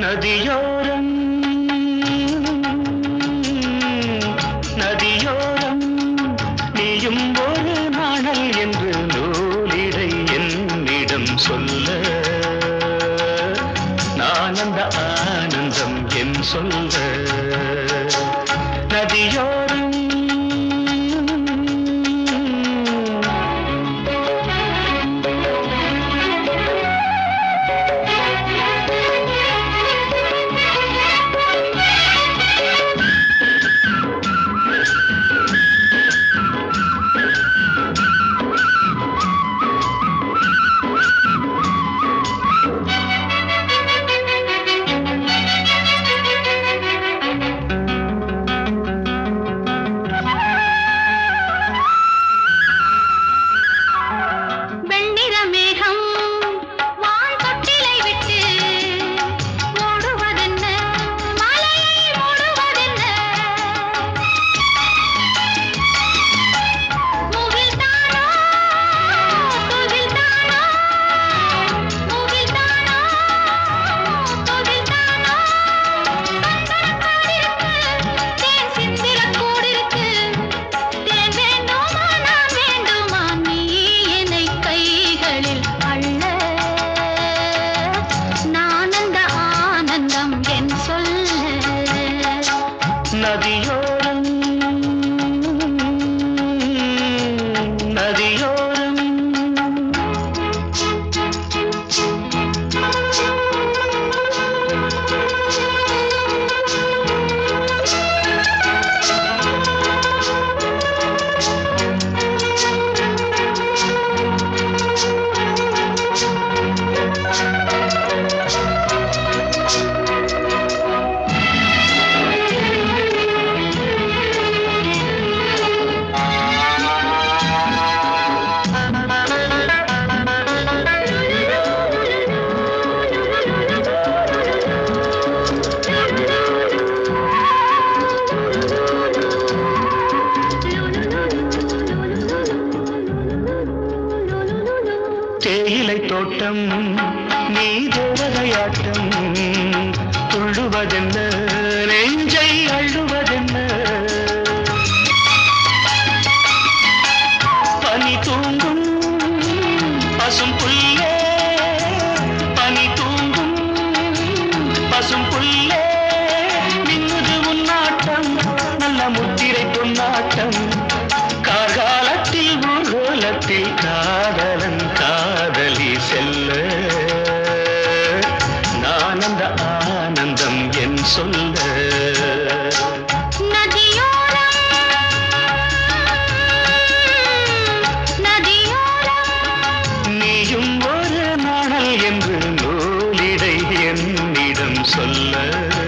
நதியோரம் நதியோரம் நீயும் ஒரு நாணல் என்று நூலிடை என்னிடம் சொல்ல நான் அந்த ஆனந்தம் என் சொல்ல நதியோரம் வெண்ணிற மேகம் வான் தொட்டிலை விட்டு ஓடுவதென்ன மலையை மூடுவதென்ன முகில்தானோ துகில்தானோ முகில்தானோ துகில்தானோ கண்டனக்காடிருக்கு தேன் சிந்திரக் கூடிருக்கு தேன் வேண்டுமா நான் வேண்டுமா நீ என்னை கைகளில் அள்ள நான் அந்த ஆனந்தம் என் சொல்ல நதியோரம் நதியோரம் தேயிலை தோட்டம் நீ தேவதையாட்டம் துள்ளுவதென்ன நெஞ்சை அள்ளுவதென்ன பனி தூங்கும் பசும் புல்லே பனி தூங்கும் பசும் புல்லே மின்னுது உன்னாட்டம் நல்ல முத்திரை பொன்னாட்டம் கார்காலத்தில் ஊர்கோலத்தில் காதலன் காதலி செல்ல நான் அந்த ஆனந்தம் என் சொல்ல நதியோரம் நதியோரம் நீயும் ஒரு நாணல் என்று நூலிடை என்னிடம் சொல்ல